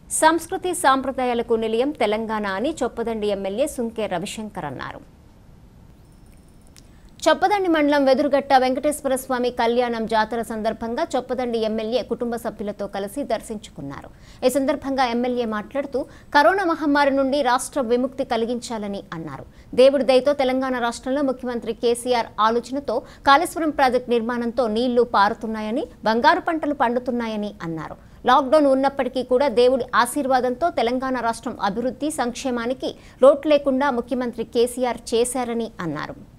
సంస్కృతి సాంప్రదాయాలకు నిలయం తెలంగాణ అని చొప్పదండి ఎమ్మెల్యే సుంకే రవిశంకర్ అన్నారు చొప్పదండి మండలం వెదురుగట్ట వెంకటేశ్వర స్వామి కళ్యాణం జాతర సందర్భంగా చొప్పదండి ఎమ్మెల్యే కుటుంబ సభ్యులతో కలిసి దర్శించుకున్నారు ఈ సందర్భంగా ఎమ్మెల్యే మాట్లాడుతూ కరోనా మహమ్మారి నుండి రాష్ట్ర విముక్తి కలిగించాలని అన్నారు దేవుడి దయతో తెలంగాణ రాష్ట్రంలో ముఖ్యమంత్రి కేసీఆర్ ఆలోచనతో కాళేశ్వరం ప్రాజెక్టు నిర్మాణంతో నీళ్లు పారుతున్నాయని బంగారు పంటలు పండుతున్నాయని అన్నారు లాక్డౌన్ ఉన్నప్పటికీ కూడా దేవుడి ఆశీర్వాదంతో తెలంగాణ రాష్ట్రం అభివృద్ధి సంక్షేమానికి లోటు లేకుండా ముఖ్యమంత్రి కేసీఆర్ చేశారని అన్నారు